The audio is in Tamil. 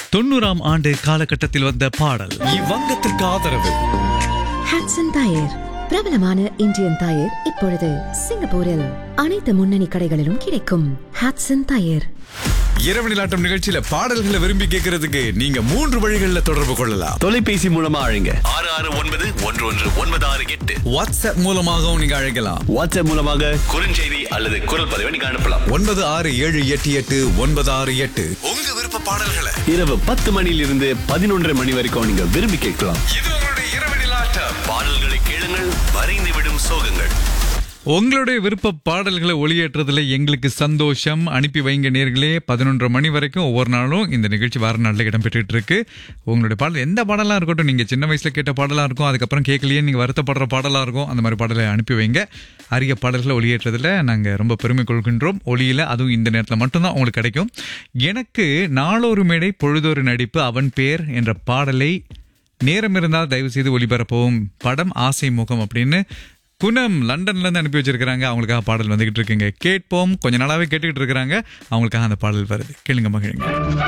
தொண்ணூறாம் ஆண்டு காலகட்டத்தில் வந்த பாடல் இவ்வங்கத்திற்கு ஆதரவு ஹாட்சன் டயர் பிரபலமான இந்தியன் டயர் இப்பொழுது சிங்கப்பூரில் அனைத்து முன்னணி கடைகளிலும் கிடைக்கும் ஹாட்சன் டயர் இரவு நிலாட்டம் நிகழ்ச்சியில பாடல்களை விரும்பி கேட்கறதுக்கு நீங்க மூன்று வழிகளில் தொடர்பு கொள்ளலாம் தொலைபேசி மூலமா அழைங்க ஆறு ஆறு ஒன்பது ஒன்று ஒன்று ஒன்பது ஆறு எட்டு வாட்ஸ்அப் மூலமாகவும் நீங்க அழைக்கலாம் வாட்ஸ்அப் மூலமாக குறுஞ்செய்தி அல்லது குரல் பதிவை நீங்க அனுப்பலாம் ஒன்பது ஆறு ஏழு எட்டு எட்டு ஒன்பது ஆறு எட்டு உங்க விருப்ப பாடல்களை இரவு பத்து மணியிலிருந்து பதினொன்றரை மணி வரைக்கும் நீங்க விரும்பி கேட்கலாம் இது உங்களுடைய இரவு நிலாட்டம் பாடல்களை கேளுங்கள் வரைந்து விடும் சோகங்கள் உங்களுடைய விருப்ப பாடல்களை ஒளியேற்றதுல எங்களுக்கு சந்தோஷம் அனுப்பி வைங்க நேர்களே பதினொன்றரை மணி வரைக்கும் ஒவ்வொரு நாளும் இந்த நிகழ்ச்சி வார நாளில் இடம்பெற்றுட்டு இருக்கு உங்களுடைய பாடல் எந்த பாடலாக இருக்கட்டும் நீங்கள் சின்ன வயசில் கேட்ட பாடலாக இருக்கும் அதுக்கப்புறம் கேட்கலையே நீங்கள் வருத்தப்படுற பாடலாக இருக்கும் அந்த மாதிரி பாடலை அனுப்பி வைங்க அரிய பாடல்களை ஒளியேற்றதுல நாங்கள் ரொம்ப பெருமை கொள்கின்றோம் ஒளியில் அதுவும் இந்த நேரத்தில் மட்டும்தான் உங்களுக்கு கிடைக்கும் எனக்கு நாளொரு மேடை பொழுதொரு நடிப்பு அவன் பேர் என்ற பாடலை நேரம் இருந்தால் தயவு செய்து ஒளிபரப்பவும் படம் ஆசை முகம் அப்படின்னு குணம் லண்டன்ல இருந்து அனுப்பி வச்சிருக்காங்க அவங்களுக்காக பாடல் வந்துகிட்டு இருக்குங்க கேட்போம் கொஞ்ச நாளாவே கேட்டுக்கிட்டு இருக்கிறாங்க அவங்களுக்காக அந்த பாடல் வருது கேளுங்க மகிழுங்க